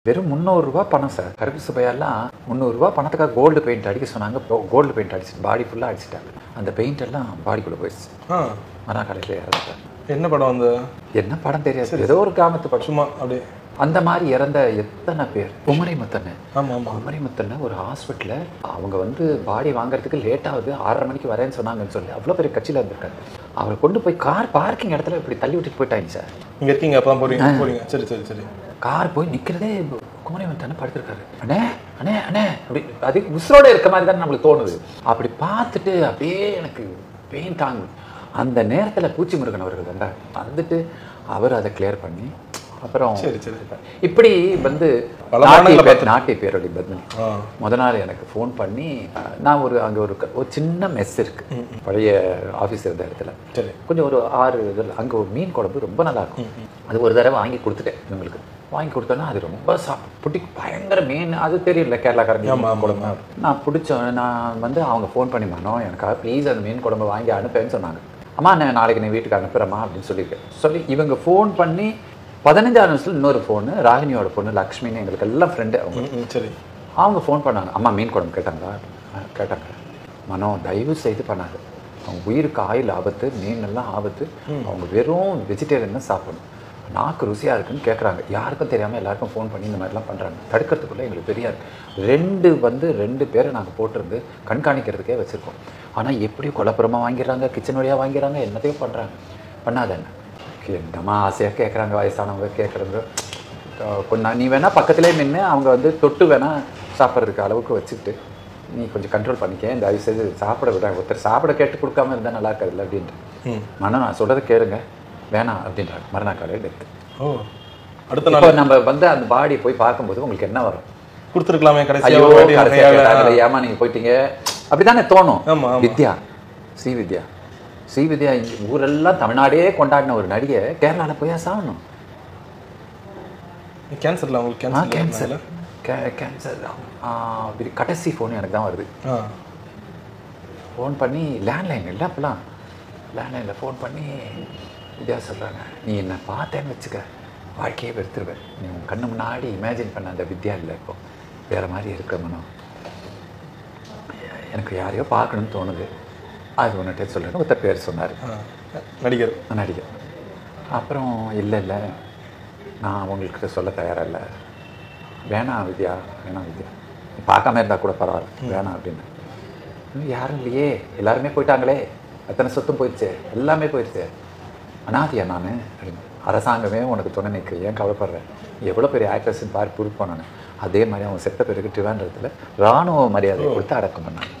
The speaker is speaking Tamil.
வெறும் முந்நூறுரூவா பணம் சார் கருப்பு சுபையெல்லாம் முந்நூறுரூவா பணத்துக்காக கோல்டு பெயிண்ட் அடிக்க சொன்னாங்க கோல்டு பெயிண்ட் அடிச்சுட்டு பாடி ஃபுல்லாக அடிச்சிட்டாங்க அந்த பெயிண்ட் எல்லாம் பாடிக்குள்ளே போயிடுச்சு ஆ மனா கடையில் இறந்துட்டாங்க என்ன படம் அந்த என்ன படம் தெரியாது ஏதோ ஒரு கிராமத்து படம் சும்மா அப்படியே அந்த மாதிரி இறந்த எத்தனை பேர் குமரி முத்தன்னு ஆமா ஆமா குமரி முத்தன்னு ஒரு ஹாஸ்பிட்டலில் அவங்க வந்து பாடி வாங்குறதுக்கு லேட் ஆகுது ஆறரை மணிக்கு வரேன்னு சொன்னாங்கன்னு சொல்லி அவ்வளோ பெரிய கட்சியில் இருந்திருக்காரு அவரை கொண்டு போய் கார் பார்க்கிங் இடத்துல இப்படி தள்ளி விட்டுட்டு போயிட்டாங்க சார் இங்க இருக்கீங்க அப்பதான் போறீங்க போறீங்க சரி சரி சரி கார் போய் நிக்கிறதே குமரி தானே படுத்திருக்காரு அண்ணே அண்ணே அண்ணே அப்படி அது உசுரோட இருக்க மாதிரி தானே நம்மளுக்கு தோணுது அப்படி பார்த்துட்டு அப்படியே எனக்கு பெயின் தாங்கு அந்த நேரத்துல பூச்சி முருகன் அவர்கள் வந்தார் வந்துட்டு அவர் அதை கிளியர் பண்ணி அப்புறம் சரி சரி இப்படி வந்து பல நாட்டிய மாநில பேர் நாட்டிய பேரொழி பத்மினி ஆ முத நாள் எனக்கு ஃபோன் பண்ணி அஹ், நான் ஒரு அங்கே ஒரு க- ஒரு சின்ன மெஸ் இருக்கு பழைய ஆஃபீஸ் இருந்த இடத்துல சரி கொஞ்சம் ஒரு ஆறு இதில் அங்கே ஒரு மீன் குழம்பு ரொம்ப நல்லா இருக்கும் அது ஒரு தடவை வாங்கி கொடுத்துட்டேன் இவங்களுக்கு வாங்கி கொடுத்தோன்னா அது ரொம்ப சாப் புட்டி பயங்கர மீன் அது தெரியல கேரளாக்காரங்க ஆமா, ஆமா, குழம்பு நான் பிடிச்சோம் நான் வந்து அவங்க ஃபோன் பண்ணி மனோ எனக்காக ப்ளீஸ் அந்த மீன் குழம்பு வாங்கி அனுப்பேன்னு சொன்னாங்க அம்மா நான் நாளைக்கு நீ வீட்டுக்கு அனுப்புகிறேம்மா அப்படின்னு சொல்லியிருக்கேன் சொல்லி இவங்க ஃபோன் பண்ணி பதினஞ்சாறு நிமிஷத்துல இன்னொரு ஃபோனு ராகினியோட பொண்ணு லக்ஷ்மின்னு எங்களுக்கு எல்லாம் ஃப்ரெண்டு அவங்க ம், ம், சரி அவங்க ஃபோன் பண்ணாங்க அம்மா மீன் குழம்பு கேட்டாங்களா "ஆ, கேட்டாங்க மனோ தயவு செய்து பண்ணாது அவங்க உயிருக்கு ஆயில் ஆபத்து மீன் எல்லாம் ஆபத்து அவங்க வெறும் வெஜிடேரியன் தான் சாப்பிடணும் நாக்கு ருசியாக இருக்குன்னு கேட்குறாங்க யாருக்கும் தெரியாமல் எல்லாருக்கும் ஃபோன் பண்ணி இந்த மாதிரிலாம் பண்ணுறாங்க தடுக்கிறதுக்குள்ளே எங்களுக்கு தெரியாது ரெண்டு வந்து ரெண்டு பேரை நாங்கள் போட்டிருந்து கண்காணிக்கிறதுக்கே வச்சுருக்கோம் ஆனால் எப்படியும் குழப்பரமாக வாங்கிடுறாங்க கிச்சன் வழியாக வாங்கிடுறாங்க என்னத்தையும் பண்ணுறாங்க பண்ணாத என்ன என்னம்மா ஆசையாக கேட்குறாங்க வயசானவங்க கேட்குறவங்க கொஞ்சம் நீ வேணா பக்கத்துலேயே நின்று அவங்க வந்து தொட்டு வேணா சாப்பிட்றதுக்கு அளவுக்கு வச்சுக்கிட்டு நீ கொஞ்சம் கண்ட்ரோல் பண்ணிக்க இந்த தயவு செய்து சாப்பிட விட ஒருத்தர் சாப்பிட கேட்டு கொடுக்காம இருந்தால் நல்லா இருக்காதுல்ல அப்படின்ட்டு ம் மனம் நான் சொல்கிறத கேளுங்க வேணாம் அப்படின்றாங்க மறுநாள் காலையில் டெத்து ஓ அடுத்த நாள் இப்போ நம்ம வந்து அந்த பாடி போய் பார்க்கும்போது உங்களுக்கு என்ன வரும் கொடுத்துருக்கலாமே கடைசியா ஐயோ ஒரு வாட்டி கடைசியா கையால. கேட்டாங்களே, ஏம்மா நீங்க போயிட்டீங்க அப்படிதானே தோணும் ஆமா ஆமா வித்யா ஸ்ரீ வித்யா ஸ்ரீ வித்யா இங்க ஊரெல்லாம் தமிழ்நாடே கொண்டாடின ஒரு நடிகை கேரளால போய் சாகணும் கேன்சர்ல உங்களுக்கு ஆ கேன்சர் கேன்சர் கே கேன்சர் கடைசி ஃபோன் எனக்கு தான் வருது ஆ ஃபோன் பண்ணி லேண்ட்லைன் இல்லை அப்போலாம் லேண்ட்லைனில் ஃபோன் பண்ணி வித்யா சொல்கிறாங்க நீ என்னை பார்த்தேன்னு வச்சுக்க வாழ்க்கையே வெறுத்துருவேன் நீ உன் கண்ணு முன்னாடி இமேஜின் பண்ண அந்த வித்யா இல்லை இப்போ வேறு மாதிரி இருக்க மனம் எனக்கு யாரையோ பார்க்கணும்னு தோணுது அது ஒன்றுட்டே சொல்கிறேன்னு ஒருத்தர் பேர் சொன்னார் ஆ. நடிகர் நடிகர் அப்புறம் இல்லை இல்லை நான் உங்கள்கிட்ட சொல்ல தயாராக இல்லை வேணாம் வித்யா வேணாம் வித்யா நீ பார்க்காம இருந்தால் கூட பரவாயில்ல வேணாம் அப்படின்னு இன்னும் யாரும் இல்லையே எல்லாருமே போயிட்டாங்களே அத்தனை சொத்தும் போயிடுச்சு எல்லாமே போயிடுச்சு அனாதியா நான் அப்படின்னு அரசாங்கமே உனக்கு துணை நிற்க ஏன் கவலைப்படுறேன் நீ எவ்வளோ பெரிய ஆக்ட்ரஸ்ன்னு பாரு ப்ரூவ் பண்ணணும் அதே மாதிரி அவன் செத்த பிறகு ட்ரிவாண்டத்தில் ராணுவ மரியாதை கொடுத்து அடக்கம் பண்ணாங்க